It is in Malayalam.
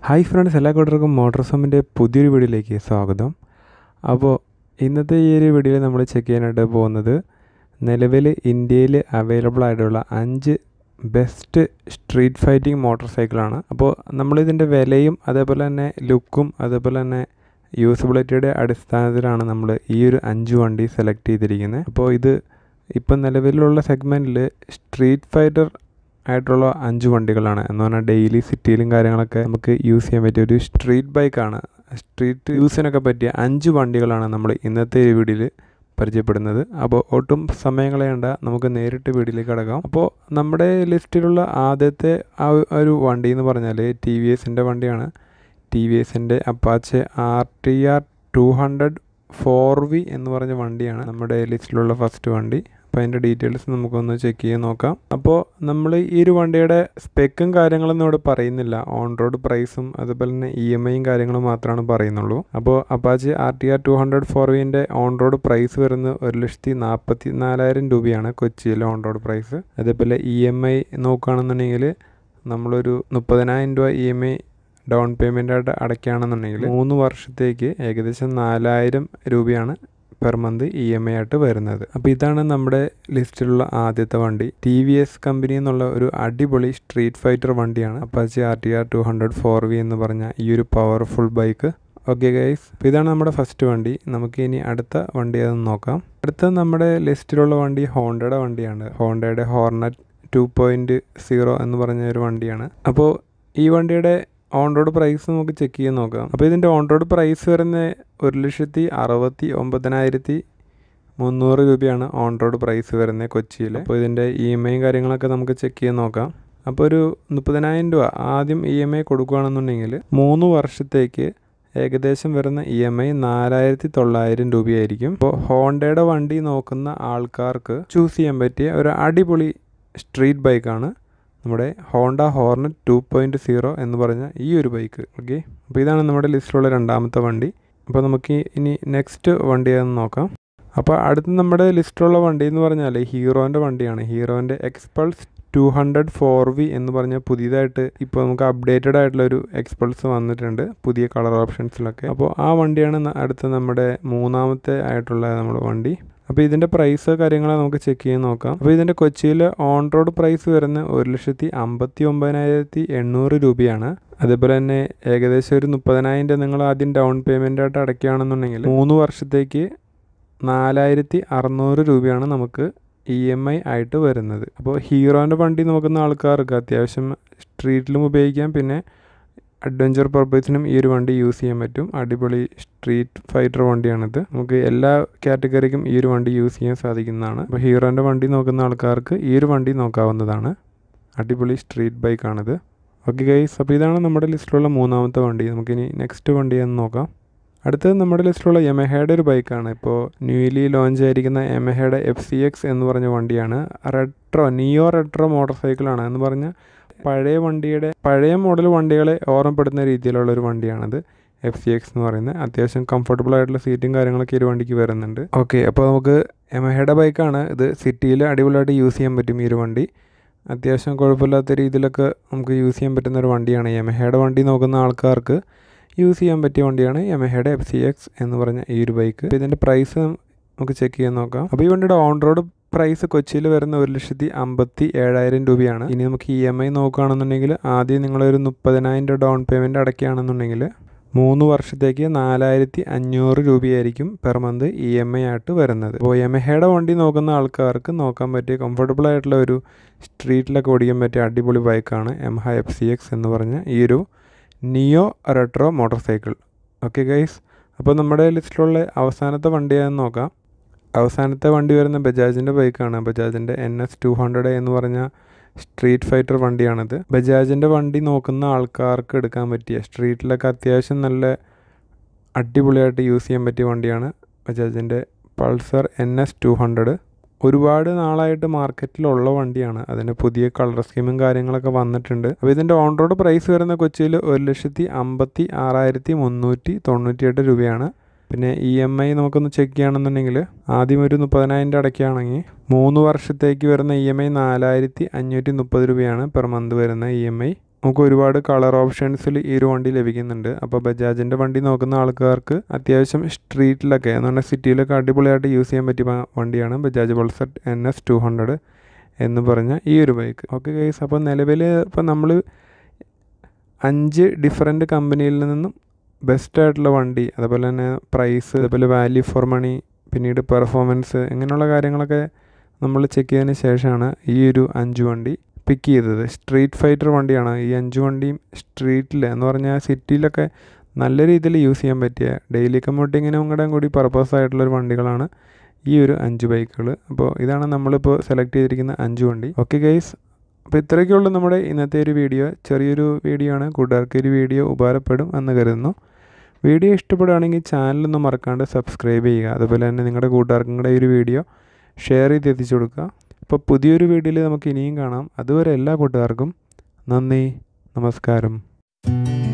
ഹായ് ഫ്രണ്ട്സ് എല്ലാ കൂട്ടർക്കും മോട്ടോർ സോമിൻ്റെ പുതിയൊരു വീഡിയോയിലേക്ക് സ്വാഗതം അപ്പോൾ ഇന്നത്തെ ഈ ഒരു വീഡിയോയിൽ നമ്മൾ ചെക്ക് ചെയ്യാനായിട്ട് പോകുന്നത് നിലവിൽ ഇന്ത്യയിൽ അവൈലബിൾ ആയിട്ടുള്ള അഞ്ച് ബെസ്റ്റ് സ്ട്രീറ്റ് ഫൈറ്റിംഗ് മോട്ടോർ സൈക്കിളാണ് അപ്പോൾ നമ്മളിതിൻ്റെ വിലയും അതേപോലെ തന്നെ ലുക്കും അതേപോലെ തന്നെ യൂസബിലിറ്റിയുടെ അടിസ്ഥാനത്തിലാണ് നമ്മൾ ഈ ഒരു അഞ്ച് വണ്ടി സെലക്ട് ചെയ്തിരിക്കുന്നത് അപ്പോൾ ഇത് ഇപ്പം നിലവിലുള്ള സെഗ്മെൻറ്റിൽ സ്ട്രീറ്റ് ഫൈറ്റർ ആയിട്ടുള്ള അഞ്ച് വണ്ടികളാണ് എന്ന് പറഞ്ഞാൽ ഡെയിലി സിറ്റിയിലും കാര്യങ്ങളൊക്കെ നമുക്ക് യൂസ് ചെയ്യാൻ പറ്റിയ ഒരു സ്ട്രീറ്റ് ബൈക്കാണ് സ്ട്രീറ്റ് യൂസിനൊക്കെ പറ്റിയ അഞ്ച് വണ്ടികളാണ് നമ്മൾ ഇന്നത്തെ ഈ വീഡിയോയിൽ പരിചയപ്പെടുന്നത് അപ്പോൾ ഒട്ടും സമയം കളയണ്ട നമുക്ക് നേരിട്ട് വീഡിയോയിലേക്ക് കടക്കാം അപ്പോൾ നമ്മുടെ ലിസ്റ്റിലുള്ള ആദ്യത്തെ ആ ഒരു വണ്ടി എന്ന് പറഞ്ഞാൽ ടി വി എസിൻ്റെ വണ്ടിയാണ് ടി വി എസിൻ്റെ Apache R T R two hundred four V എന്ന് പറഞ്ഞ വണ്ടിയാണ് നമ്മുടെ ലിസ്റ്റിലുള്ള ഫസ്റ്റ് വണ്ടി അപ്പോൾ അതിൻ്റെ ഡീറ്റെയിൽസ് നമുക്കൊന്ന് ചെക്ക് ചെയ്ത് നോക്കാം അപ്പോൾ നമ്മൾ ഈ ഒരു വണ്ടിയുടെ സ്പെക്കും കാര്യങ്ങളൊന്നും ഇവിടെ പറയുന്നില്ല ഓൺ റോഡ് പ്രൈസും അതുപോലെ തന്നെ ഇ എം ഐയും കാര്യങ്ങളും മാത്രമാണ് പറയുന്നുള്ളൂ അപ്പോൾ Apache R T R two hundred four വിൻ്റെ ഓൺ റോഡ് പ്രൈസ് വരുന്നത് ഒരു ലക്ഷത്തി നാൽപ്പത്തി നാലായിരം രൂപയാണ് കൊച്ചിയിലെ ഓൺ റോഡ് പ്രൈസ് അതേപോലെ ഇ എം ഐ നോക്കുകയാണെന്നുണ്ടെങ്കിൽ നമ്മളൊരു മുപ്പതിനായിരം രൂപ E M I down payment ആയിട്ട് അടയ്ക്കുകയാണെന്നുണ്ടെങ്കിൽ മൂന്ന് വർഷത്തേക്ക് ഏകദേശം നാലായിരം രൂപയാണ് per month E M I ആയിട്ട് വരുന്നത് അപ്പോൾ ഇതാണ് നമ്മുടെ ലിസ്റ്റിലുള്ള ആദ്യത്തെ വണ്ടി ടി വി എസ് കമ്പനി എന്നുള്ള ഒരു അടിപൊളി സ്ട്രീറ്റ് ഫൈറ്റർ വണ്ടിയാണ് Apache R T R two hundred four V എന്ന് പറഞ്ഞ ഈ ഒരു പവർഫുൾ ബൈക്ക് ഓക്കെ ഗൈസ് അപ്പോൾ ഇതാണ് നമ്മുടെ ഫസ്റ്റ് വണ്ടി നമുക്ക് ഇനി അടുത്ത വണ്ടി അതൊന്ന് നോക്കാം അടുത്ത നമ്മുടെ ലിസ്റ്റിലുള്ള വണ്ടി ഹോണ്ടയുടെ വണ്ടിയാണ് ഹോണ്ടയുടെ ഹോർണറ്റ് ടു പോയിൻറ്റ് സീറോ എന്ന് പറഞ്ഞ ഒരു വണ്ടിയാണ് അപ്പോൾ ഈ വണ്ടിയുടെ ഓൺ റോഡ് പ്രൈസ് നമുക്ക് ചെക്ക് ചെയ്ത് നോക്കാം അപ്പോൾ ഇതിൻ്റെ ഓൺ റോഡ് പ്രൈസ് വരുന്ന ഒരു ലക്ഷത്തി അറുപത്തി ഒമ്പതിനായിരത്തി മുന്നൂറ് രൂപയാണ് ഓൺ റോഡ് പ്രൈസ് വരുന്നത് കൊച്ചിയിൽ അപ്പോൾ ഇതിൻ്റെ ഇ എം ഐയും കാര്യങ്ങളൊക്കെ നമുക്ക് ചെക്ക് ചെയ്ത് നോക്കാം അപ്പോൾ ഒരു മുപ്പതിനായിരം രൂപ ആദ്യം ഇ എം ഐ കൊടുക്കുകയാണെന്നുണ്ടെങ്കിൽ മൂന്ന് വർഷത്തേക്ക് ഏകദേശം വരുന്ന ഇ എം ഐ നാലായിരത്തി തൊള്ളായിരം രൂപയായിരിക്കും അപ്പോൾ ഹോണ്ടയുടെ വണ്ടി നോക്കുന്ന ആൾക്കാർക്ക് ചൂസ് ചെയ്യാൻ പറ്റിയ ഒരു അടിപൊളി സ്ട്രീറ്റ് ബൈക്കാണ് നമ്മുടെ Honda Hornet two point zero എന്ന് പറഞ്ഞ ഈ ഒരു ബൈക്ക് ഓക്കെ അപ്പോൾ ഇതാണ് നമ്മുടെ ലിസ്റ്റിലുള്ള രണ്ടാമത്തെ വണ്ടി അപ്പോൾ നമുക്ക് ഇനി നെക്സ്റ്റ് വണ്ടി ഏതെന്ന് നോക്കാം അപ്പോൾ അടുത്ത് നമ്മുടെ ലിസ്റ്റിലുള്ള വണ്ടി എന്ന് പറഞ്ഞാൽ ഹീറോൻ്റെ വണ്ടിയാണ് ഹീറോൻ്റെ Xpulse two hundred four V എന്ന് പറഞ്ഞ പുതിയതായിട്ട് ഇപ്പോൾ നമുക്ക് അപ്ഡേറ്റഡ് ആയിട്ടുള്ള ഒരു എക്സ്പൾസ് വന്നിട്ടുണ്ട് പുതിയ കളർ ഓപ്ഷൻസിലൊക്കെ അപ്പോൾ ആ വണ്ടിയാണ് അടുത്ത നമ്മുടെ മൂന്നാമത്തെ ആയിട്ടുള്ള നമ്മുടെ വണ്ടി അപ്പോൾ ഇതിൻ്റെ പ്രൈസ് കാര്യങ്ങൾ നമുക്ക് ചെക്ക് ചെയ്ത് നോക്കാം അപ്പോൾ ഇതിൻ്റെ കൊച്ചിയിൽ ഓൺ റോഡ് പ്രൈസ് വരുന്ന ഒരു ലക്ഷത്തി അമ്പത്തി ഒമ്പതിനായിരത്തി എണ്ണൂറ് രൂപയാണ് അതേപോലെ തന്നെ ഏകദേശം ഒരു മുപ്പതിനായിരം രൂപ നിങ്ങൾ ആദ്യം ഡൗൺ പേയ്മെൻ്റ് ആയിട്ട് അടയ്ക്കുകയാണെന്നുണ്ടെങ്കിൽ മൂന്ന് വർഷത്തേക്ക് നാലായിരത്തി അറുന്നൂറ് രൂപയാണ് നമുക്ക് ഇ എം ഐ ആയിട്ട് വരുന്നത് അപ്പോൾ ഹീറോൻ്റെ വണ്ടി നോക്കുന്ന ആൾക്കാർക്ക് അത്യാവശ്യം സ്ട്രീറ്റിലും ഉപയോഗിക്കാം പിന്നെ അഡ്വഞ്ചർ പർപ്പസിനും ഈ ഒരു വണ്ടി യൂസ് ചെയ്യാൻ പറ്റും അടിപൊളി സ്ട്രീറ്റ് ഫൈറ്റർ വണ്ടിയാണിത് നമുക്ക് എല്ലാ കാറ്റഗറിക്കും ഈ ഒരു വണ്ടി യൂസ് ചെയ്യാൻ സാധിക്കുന്നതാണ് അപ്പോൾ ഹീറോൻ്റെ വണ്ടി നോക്കുന്ന ആൾക്കാർക്ക് ഈ ഒരു വണ്ടി നോക്കാവുന്നതാണ് അടിപൊളി സ്ട്രീറ്റ് ബൈക്കാണിത് ഓക്കെ ഗൈസ് അപ്പോൾ ഇതാണ് നമ്മുടെ ലിസ്റ്റിലുള്ള മൂന്നാമത്തെ വണ്ടി നമുക്കിനി നെക്സ്റ്റ് വണ്ടി എന്ന് നോക്കാം അടുത്തത് നമ്മുടെ ലിസ്റ്റിലുള്ള യമഹയുടെ ഒരു ബൈക്കാണ് ഇപ്പോൾ ന്യൂലി ലോഞ്ച് ആയിരിക്കുന്ന യമഹയുടെ എഫ് സി എക്സ് എന്ന് പറഞ്ഞ വണ്ടിയാണ് റെട്രോ നിയോ റെട്രോ മോട്ടോർ സൈക്കിളാണ് എന്ന് പറഞ്ഞാൽ പഴയ വണ്ടിയുടെ പഴയ മോഡൽ വണ്ടികളെ ഓർമ്മപ്പെടുന്ന രീതിയിലുള്ള ഒരു വണ്ടിയാണത് എഫ് സി എക്സ് എന്ന് പറയുന്നത് അത്യാവശ്യം കംഫർട്ടബിൾ ആയിട്ടുള്ള സീറ്റും കാര്യങ്ങളൊക്കെ ഈ ഒരു വണ്ടിക്ക് വരുന്നുണ്ട് ഓക്കെ അപ്പോൾ നമുക്ക് എമഹയുടെ ബൈക്കാണ് ഇത് സിറ്റിയിൽ അടിപൊളിയായിട്ട് യൂസ് ചെയ്യാൻ പറ്റും ഈ ഒരു വണ്ടി അത്യാവശ്യം കുഴപ്പമില്ലാത്ത രീതിയിലൊക്കെ നമുക്ക് യൂസ് ചെയ്യാൻ പറ്റുന്ന ഒരു വണ്ടിയാണ് യമഹയുടെ വണ്ടി നോക്കുന്ന ആൾക്കാർക്ക് യൂസ് ചെയ്യാൻ പറ്റിയ വണ്ടിയാണ് യമഹയുടെ എഫ് സി എക്സ് എന്ന് പറഞ്ഞ ഈ ഒരു ബൈക്ക് ഇതിൻ്റെ പ്രൈസ് നമുക്ക് ചെക്ക് ചെയ്യാൻ നോക്കാം അപ്പോൾ ഈ വണ്ടിയുടെ ഓൺ റോഡ് പ്രൈസ് കൊച്ചിയിൽ വരുന്ന ഒരു ലക്ഷത്തി അമ്പത്തി ഏഴായിരം രൂപയാണ് ഇനി നമുക്ക് ഇ എം ഐ നോക്കുകയാണെന്നുണ്ടെങ്കിൽ ആദ്യം നിങ്ങളൊരു മുപ്പതിനായിരം രൂപ ഡൗൺ പേയ്മെൻറ്റ് അടയ്ക്കുകയാണെന്നുണ്ടെങ്കിൽ മൂന്ന് വർഷത്തേക്ക് നാലായിരത്തി അഞ്ഞൂറ് രൂപയായിരിക്കും per month E M I ആയിട്ട് വരുന്നത് അപ്പോൾ യമഹയുടെ വണ്ടി നോക്കുന്ന ആൾക്കാർക്ക് നോക്കാൻ പറ്റിയ കംഫർട്ടബിൾ ആയിട്ടുള്ള ഒരു സ്ട്രീറ്റിലൊക്കെ ഓടിക്കാൻ പറ്റിയ അടിപൊളി ബൈക്കാണ് എംഹ എഫ് സി എക്സ് എന്ന് പറഞ്ഞ ഈ ഒരു neo retro motorcycle okay guys അപ്പോൾ നമ്മുടെ ലിസ്റ്റിലുള്ള അവസാനത്തെ വണ്ടി ഏതെന്ന് നോക്കാം അവസാനത്തെ വണ്ടി വരുന്ന ബജാജിൻ്റെ ബൈക്കാണ് ബജാജിൻ്റെ എൻ എസ് ടു ഹൺഡ്രഡ് എന്ന് പറഞ്ഞ സ്ട്രീറ്റ് ഫൈറ്റർ വണ്ടിയാണിത് ബജാജിൻ്റെ വണ്ടി നോക്കുന്ന ആൾക്കാർക്ക് എടുക്കാൻ പറ്റിയ സ്ട്രീറ്റിലൊക്കെ അത്യാവശ്യം നല്ല അടിപൊളിയായിട്ട് യൂസ് ചെയ്യാൻ പറ്റിയ വണ്ടിയാണ് ബജാജിൻ്റെ Pulsar N S two hundred ഒരുപാട് നാളായിട്ട് മാർക്കറ്റിലുള്ള വണ്ടിയാണ് അതിന് പുതിയ കളർ സ്കീമും കാര്യങ്ങളൊക്കെ വന്നിട്ടുണ്ട് അപ്പോൾ ഇതിൻ്റെ ഓൺ റോഡ് പ്രൈസ് വരുന്ന കൊച്ചിയിൽ ഒരു ലക്ഷത്തി അമ്പത്തി ആറായിരത്തി മുന്നൂറ്റി തൊണ്ണൂറ്റിയെട്ട് രൂപയാണ് പിന്നെ ഇ എം ഐ നമുക്കൊന്ന് ചെക്ക് ചെയ്യണമെന്നുണ്ടെങ്കിൽ ആദ്യം ഒരു മുപ്പതിനായിരം രൂപ അടയ്ക്കുകയാണെങ്കിൽ മൂന്ന് വർഷത്തേക്ക് വരുന്ന ഇ എം ഐ നാലായിരത്തി അഞ്ഞൂറ്റി മുപ്പത് രൂപയാണ് പെർ മന്ത് വരുന്ന ഇ എം ഐ നമുക്ക് ഒരുപാട് കളർ ഓപ്ഷൻസിൽ ഈ ഒരു വണ്ടി ലഭിക്കുന്നുണ്ട് അപ്പോൾ ബജാജിൻ്റെ വണ്ടി നോക്കുന്ന ആൾക്കാർക്ക് അത്യാവശ്യം സ്ട്രീറ്റിലൊക്കെ എന്ന് പറഞ്ഞാൽ സിറ്റിയിലൊക്കെ അടിപൊളിയായിട്ട് യൂസ് ചെയ്യാൻ പറ്റിയ വ- വണ്ടിയാണ് Bajaj Pulsar N S two hundred എന്ന് പറഞ്ഞ ഈ ഒരു ബൈക്ക് ഓക്കെ ഗൈസ് അപ്പോൾ നിലവിൽ ഇപ്പോൾ നമ്മൾ അഞ്ച് ഡിഫറെൻറ്റ് കമ്പനിയിൽ നിന്നും ബെസ്റ്റ് ആയിട്ടുള്ള വണ്ടി അതുപോലെ തന്നെ പ്രൈസ് അതുപോലെ വാല്യൂ ഫോർ മണി പിന്നീട് പെർഫോമൻസ് ഇങ്ങനെയുള്ള കാര്യങ്ങളൊക്കെ നമ്മൾ ചെക്ക് ചെയ്തതിന് ശേഷമാണ് ഈ ഒരു അഞ്ച് വണ്ടി പിക്ക് ചെയ്തത് സ്ട്രീറ്റ് ഫൈറ്റർ വണ്ടിയാണ് ഈ അഞ്ച് വണ്ടിയും സ്ട്രീറ്റിൽ എന്ന് പറഞ്ഞാൽ സിറ്റിയിലൊക്കെ നല്ല രീതിയിൽ യൂസ് ചെയ്യാൻ പറ്റിയ ഡെയിലി കമ്മ്യൂട്ടിങ്ങിനും കൂടെ കൂടി പർപ്പസ് ആയിട്ടുള്ളൊരു വണ്ടികളാണ് ഈ ഒരു അഞ്ച് ബൈക്കുകൾ അപ്പോൾ ഇതാണ് നമ്മളിപ്പോൾ സെലക്ട് ചെയ്തിരിക്കുന്ന അഞ്ച് വണ്ടി ഓക്കെ ഗൈസ് അപ്പോൾ ഇത്രയൊക്കെയുള്ളൂ നമ്മുടെ ഇന്നത്തെ ഒരു വീഡിയോ ചെറിയൊരു വീഡിയോ ആണ് കൂട്ടുകാർക്ക് ഒരു വീഡിയോ ഉപകാരപ്പെടും എന്ന് കരുതുന്നു വീഡിയോ ഇഷ്ടപ്പെടുകയാണെങ്കിൽ ചാനലൊന്നും മറക്കാണ്ട് സബ്സ്ക്രൈബ് ചെയ്യുക അതുപോലെ തന്നെ നിങ്ങളുടെ കൂട്ടുകാർക്കും കൂടെ ഈ ഒരു വീഡിയോ ഷെയർ ചെയ്ത് എത്തിച്ചു കൊടുക്കുക അപ്പോൾ പുതിയൊരു വീഡിയോയിൽ നമുക്ക് ഇനിയും കാണാം അതുവരെ എല്ലാ കൂട്ടുകാർക്കും നന്ദി നമസ്കാരം